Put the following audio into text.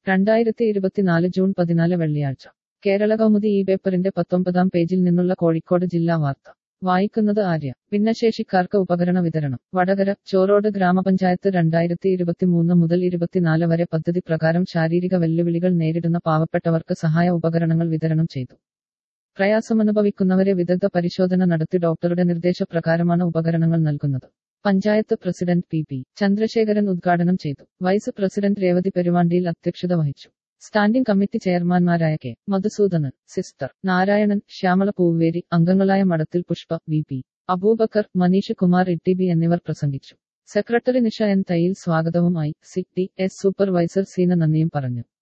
രണ്ടായിരത്തി ഇരുപത്തിനാല് ജൂൺ പതിനാല് വെള്ളിയാഴ്ച കേരള കൗമുദി ഈ പേപ്പറിന്റെ പത്തൊമ്പതാം പേജിൽ നിന്നുള്ള കോഴിക്കോട് ജില്ലാ വാർത്ത വായിക്കുന്നത് ആര്യ ഭിന്നശേഷിക്കാർക്ക് ഉപകരണ വിതരണം വടകര ചോറോട് ഗ്രാമപഞ്ചായത്ത് രണ്ടായിരത്തി ഇരുപത്തിമൂന്ന് മുതൽ ഇരുപത്തിനാല് വരെ പദ്ധതി പ്രകാരം ശാരീരിക വെല്ലുവിളികൾ നേരിടുന്ന പാവപ്പെട്ടവർക്ക് സഹായ ഉപകരണങ്ങൾ വിതരണം ചെയ്തു പ്രയാസമനുഭവിക്കുന്നവരെ വിദഗ്ധ പരിശോധന നടത്തി ഡോക്ടറുടെ നിർദ്ദേശപ്രകാരമാണ് ഉപകരണങ്ങൾ നൽകുന്നത് panchayat president P P Chandrasekharan ഉദ്ഘാടനം ചെയ്തു വൈസ് പ്രസിഡന്റ് രേവതി പെരുവാണ്ടിയിൽ അധ്യക്ഷത വഹിച്ചു സ്റ്റാൻഡിംഗ് കമ്മിറ്റി ചെയർമാൻമാരായ കെ മധുസൂദനൻ സിസ്റ്റർ നാരായണൻ ശ്യാമള പൂവേരി അംഗങ്ങളായ മഠത്തിൽ പുഷ്പ വി പി അബൂബക്കർ മനീഷ് കുമാർ ഇട്ടിബി എന്നിവർ പ്രസംഗിച്ചു സെക്രട്ടറി നിഷ എൻ തയ്യിൽ സ്വാഗതവും I C T S supervisor Seena നന്ദിയും പറഞ്ഞു